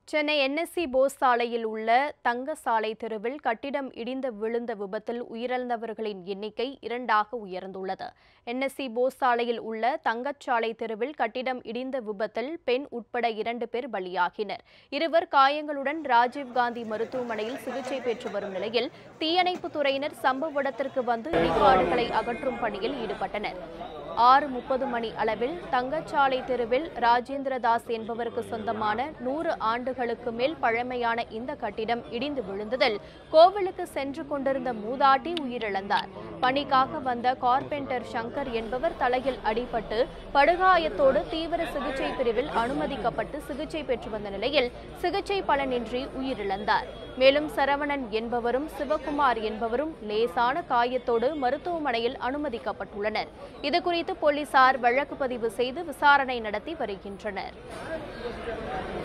Chennai NSC Bose சாலையில் உள்ள தங்க சாலை தெருவில் கட்டிடம் இடிந்து விழுந்த விபத்தில் உயிரிழந்தவர்களின் எண்ணிக்கை இரண்டாக உயர்ந்துள்ளது என்எஸ்சி போஸ் சாலையில் உள்ள தங்கச்சாலை தெருவில் கட்டிடம் இடிந்த விபத்தில் பெண் உட்பட இரண்டு பேர் பலியாகினர் இருவர் காயங்களுடன் ராஜீவ்காந்தி மருத்துவமனையில் சிகிச்சை பெற்று வரும் நிலையில் தீயணைப்புத் துறையினர் சம்பவ இடத்திற்கு வந்து இடிபாடுகளை அகற்றும் பணியில் ஈடுபட்டனர் ஆறு முப்பது மணி அளவில் தங்கச்சாலை தெருவில் ராஜேந்திரதாஸ் என்பவருக்கு சொந்தமான நூறு ஆண்டுகளுக்கு மேல் பழமையான இந்த கட்டிடம் இடிந்து விழுந்ததில் கோவிலுக்கு சென்று கொண்டிருந்த மூதாட்டி உயிரிழந்தார் பணிக்காக வந்த கார்பெண்டர் சங்கர் என்பவர் தலையில் அடிபட்டு படுகாயத்தோடு தீவிர சிகிச்சை பிரிவில் அனுமதிக்கப்பட்டு சிகிச்சை பெற்று வந்த நிலையில் சிகிச்சை பலனின்றி உயிரிழந்தார் மேலும் சரவணன் என்பவரும் சிவகுமார் என்பவரும் லேசான காயத்தோடு மருத்துவமனையில் அனுமதிக்கப்பட்டுள்ளனர் இதுகுறித்து போலீசார் வழக்கு பதிவு செய்து விசாரணை நடத்தி வருகின்றனர்